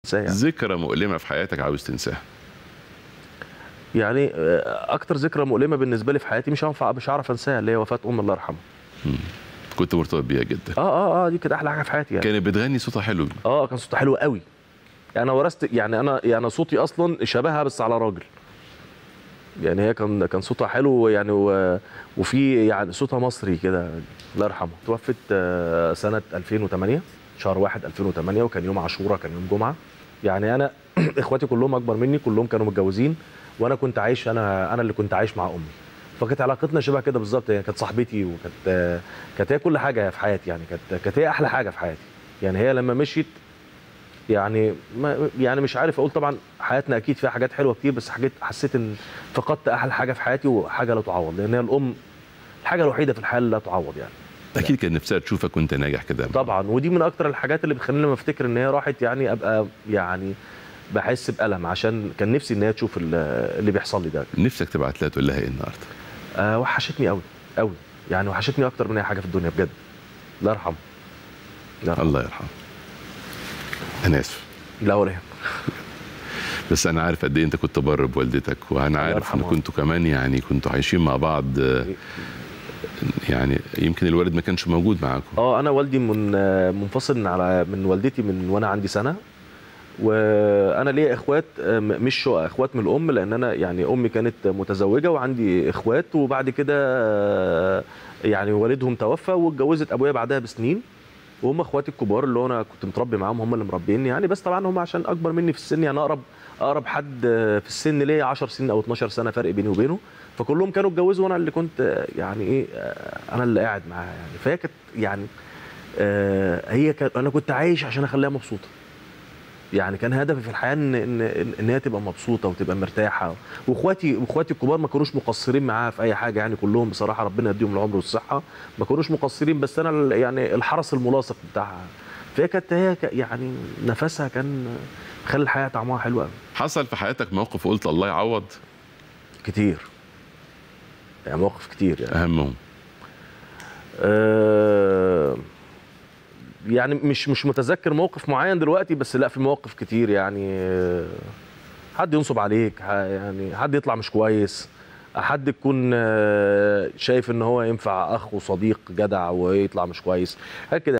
يعني. ذكرى مؤلمه في حياتك عاوز تنساها يعني آه، اكتر ذكرى مؤلمه بالنسبه لي في حياتي مش هينفع مش هعرف انساها اللي هي وفاه ام الله يرحمها كنت مرتبط بيها جدا اه اه اه دي كانت احلى حاجه في حياتي يعني كانت بتغني صوتها حلو اه كان صوتها حلو قوي يعني انا ورثت يعني انا يعني صوتي اصلا شبهها بس على راجل يعني هي كان كان صوتها حلو يعني و... وفي يعني صوتها مصري كده الله يرحمها توفت آه، سنه 2008 شهر 1 2008 وكان يوم عاشوراء كان يوم جمعه يعني انا اخواتي كلهم اكبر مني كلهم كانوا متجوزين وانا كنت عايش انا انا اللي كنت عايش مع امي فكانت علاقتنا شبه كده بالظبط هي كانت صاحبتي وكانت آه، كانت هي كل حاجه في حياتي يعني كانت كانت هي احلى حاجه في حياتي يعني هي لما مشيت يعني ما يعني مش عارف اقول طبعا حياتنا اكيد فيها حاجات حلوه كتير بس حاجات حسيت ان فقدت احلى حاجه في حياتي وحاجه لا تعوض لان هي الام الحاجه الوحيده في الحياه اللي لا تعوض يعني اكيد كان نفسها تشوفك وانت ناجح كده طبعا ودي من اكتر الحاجات اللي بتخليني لما افتكر ان هي راحت يعني ابقى يعني بحس بالم عشان كان نفسي ان هي تشوف ال- اللي بيحصل لي ده نفسك تبعت لها تقول لها ايه النهارده آه وحشتني قوي قوي يعني وحشتني اكتر من اي حاجه في الدنيا بجد الله يرحمه الله يرحمه الله يرحمه انا اسف لا ولا يهمك. بس انا عارف قد ايه انت كنت بر بوالدتك وانا عارف ان يرحمها. كنتوا كمان يعني كنتوا عايشين مع بعض آه، يعني يمكن الوالد ما كانش موجود معاكم اه انا والدي من آه، منفصل على من والدتي من وانا عندي سنه وانا ليا اخوات آه، م- مش شو اخوات من الام لان انا يعني امي كانت متزوجه وعندي اخوات وبعد كده آه، يعني والدهم توفى واتجوزت ابويا بعدها بسنين وهم اخواتي الكبار اللي هو انا كنت متربي معاهم هم اللي مربيني يعني بس طبعا هم عشان اكبر مني في السن يعني اقرب اقرب حد آه، في السن ليا 10 سنين او 12 سنه فرق بيني وبينه فكلهم كانوا اتجوزوا وانا اللي كنت آه، يعني ايه آه، انا اللي قاعد معاها يعني فهي كانت يعني آه، هي كانت انا كنت عايش عشان اخليها مبسوطه يعني كان هدفي في الحياه ان ان ان إن هي تبقى مبسوطه وتبقى مرتاحه واخواتي واخواتي الكبار ما كانوش مقصرين معاها في اي حاجه يعني كلهم بصراحه ربنا يديهم العمر والصحه ما كانوش مقصرين بس انا ال- يعني الحرس الملاصق بتاعها فهي كانت هي ك- يعني نفسها كان خلى الحياه طعمها حلو قوي حصل في حياتك موقف قلت الله يعوض كتير يعني مواقف كتير يعني اهمهم آه، يعني مش مش متذكر موقف معين دلوقتي بس لا في مواقف كتير يعني آه، حد ينصب عليك ح- يعني حد يطلع مش كويس حد يكون آه، شايف ان هو ينفع اخ وصديق جدع ويطلع مش كويس حاجات كده